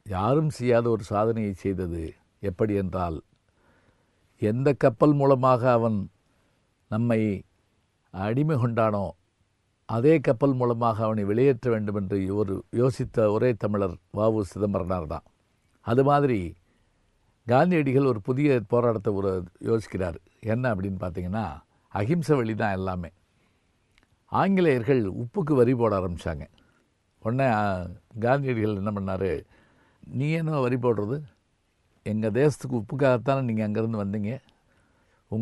யாரும் செய்யாத ஒரு சாதனையை செய்தது எப்படி என்றால் எந்த கப்பல் மூலமாக அவன் நம்மை அடிமை கொண்டானோ அதே கப்பல் மூலமாக அவனை வெளியேற்ற வேண்டும் என்று ஒரு யோசித்த ஒரே தமிழர் வாவு சிதம்பரனார் தான் அது மாதிரி காந்தியடிகள் ஒரு புதிய போராட்டத்தை ஒரு யோசிக்கிறார் என்ன அப்படின்னு பார்த்தீங்கன்னா அகிம்சை வழி தான் எல்லாமே ஆங்கிலேயர்கள் உப்புக்கு வரி போட ஆரம்பித்தாங்க உடனே ஆ, காந்தியடிகள் என்ன பண்ணார் நீ என்ன வரி போடுறது எங்கள் தேசத்துக்கு உப்புக்காகத்தானே நீங்கள் அங்கேருந்து வந்தீங்க